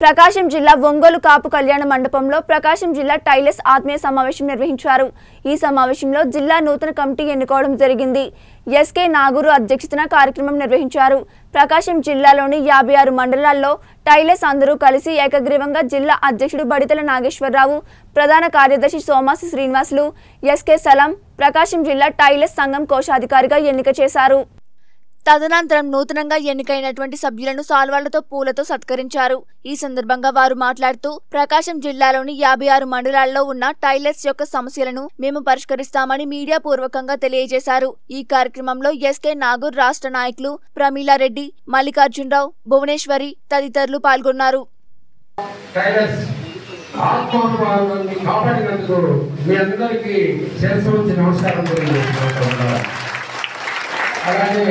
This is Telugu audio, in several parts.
ప్రకాశం జిల్లా ఒంగోలు కాపు కళ్యాణ మండపంలో ప్రకాశం జిల్లా టైలర్స్ ఆత్మీయ సమావేశం నిర్వహించారు ఈ సమావేశంలో జిల్లా నూతన కమిటీ ఎన్నుకోవడం జరిగింది ఎస్కే నాగూరు అధ్యక్షతన కార్యక్రమం నిర్వహించారు ప్రకాశం జిల్లాలోని యాభై ఆరు మండలాల్లో టైలర్స్ అందరూ కలిసి ఏకగ్రీవంగా జిల్లా అధ్యక్షుడు బడితల నాగేశ్వరరావు ప్రధాన కార్యదర్శి సోమాసి శ్రీనివాసులు ఎస్కే సలాం ప్రకాశం జిల్లా టైలర్స్ సంఘం కోశాధికారిగా ఎన్నిక చేశారు తదనంతరం నూతనంగా ఎన్నికైనటువంటి సభ్యులను సాల్వాళ్లతో పూలతో సత్కరించారు ఈ సందర్భంగా వారు మాట్లాడుతూ ప్రకాశం జిల్లాలోని యాభై ఆరు మండలాల్లో ఉన్న టైలర్స్ యొక్క సమస్యలను మేము పరిష్కరిస్తామని మీడియా పూర్వకంగా తెలియజేశారు ఈ కార్యక్రమంలో ఎస్కే నాగూర్ రాష్ట్ర నాయకులు ప్రమీలారెడ్డి మల్లికార్జునరావు భువనేశ్వరి తదితరులు పాల్గొన్నారు టైలర్స్ ఆత్మాభిమానాన్ని కాపాడినందుకు మీ అందరికీ శిరస్సు వచ్చి నమస్కారం తెలియజేస్తున్నాను అలాగే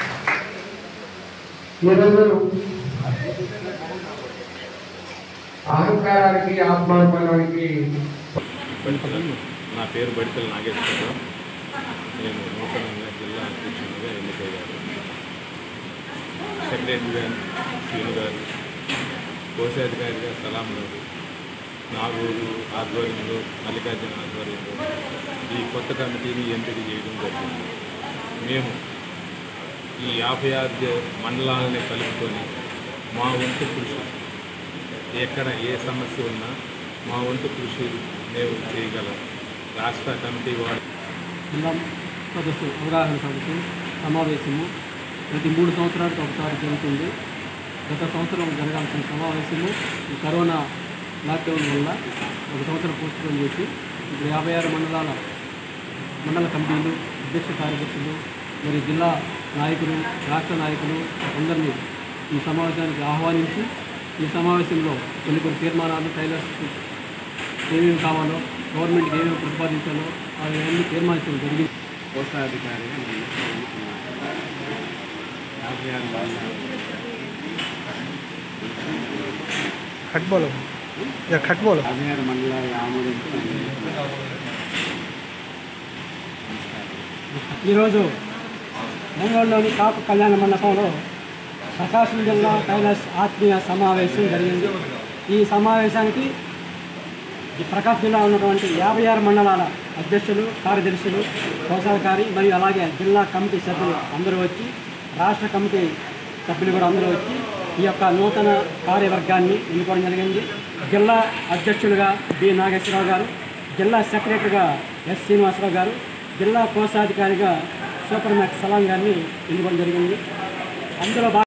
ఈరోజు అహంకారానికి ఆత్మాభిమానానికి బడితల నా పేరు బడితల నాగేశ్వరరావు నేను నూతనంగా జిల్లా అధ్యక్షునిగా ఎన్నికయ్యాను సెక్రటరీ గారు శ్రీను గారు కోశాధికారిగా సలాం గారు నాగూరు ఆధ్వర్యంలో మల్లికార్జున ఆధ్వర్యంలో ఈ కొత్త కమిటీని ఎంపిక చేయడం జరిగింది మేము ఈ యాభై ఆరు జ- మండలాలని కలుపుకొని మా వంతు కృషి ఎక్కడ ఏ సమస్య ఉన్నా మా వంతు కృషి మేము చేయగలం రాష్ట్ర కమిటీ వారు జిల్లా సదస్సు అవగాహన సదస్సు సమావేశము ప్రతి మూడు సంవత్సరాలకు ఒకసారి జరుగుతుంది గత సంవత్సరం జరగాల్సిన సమావేశము ఈ కరోనా లాక్డౌన్ వల్ల ఒక సంవత్సరం పోస్టుపోన్ చేసి ఇప్పుడు యాభై ఆరు మండలాల మండల కమిటీలు అధ్యక్ష కార్యదర్శులు మరి జిల్లా నాయకులు రాష్ట్ర నాయకులు అందరినీ ఈ సమావేశానికి ఆహ్వానించి ఈ సమావేశంలో కొన్ని కొన్ని తీర్మానాలు టైలర్స్కి ఏమేమి కావాలో గవర్నమెంట్కి ఏమేమి ప్రతిపాదించాలో అవన్నీ తీర్మానించడం జరిగింది కోశాధికారిగా నేను ఎన్నుకున్నాను. యాభై ఆరు మండలాలు. खट बोलो या खट बोलो యాభై ఆరు మండలాల ఆమోదించి నన్ను ఎన్నుకున్నాను. ఈరోజు ఒంగోలులోని కాపు కళ్యాణ మండపంలో ప్రకాశం జిల్లా టైలర్స్ ఆత్మీయ సమావేశం జరిగింది ఈ సమావేశానికి ఈ ప్రకాశం జిల్లా ఉన్నటువంటి యాభై ఆరు మండలాల అధ్యక్షులు కార్యదర్శులు కోశాధికారి మరియు అలాగే జిల్లా కమిటీ సభ్యులు అందరూ వచ్చి రాష్ట్ర కమిటీ సభ్యులు కూడా అందరూ వచ్చి ఈ యొక్క నూతన కార్యవర్గాన్ని ఎన్నుకోవడం జరిగింది జిల్లా అధ్యక్షులుగా బి నాగేశ్వరరావు గారు జిల్లా సెక్రటరీగా ఎస్ శ్రీనివాసరావు గారు జిల్లా కోశాధికారిగా సూపర్ మ్యాక్స్ సలాం గారిని ఎన్నుకోవడం జరిగింది అందులో భాగంగా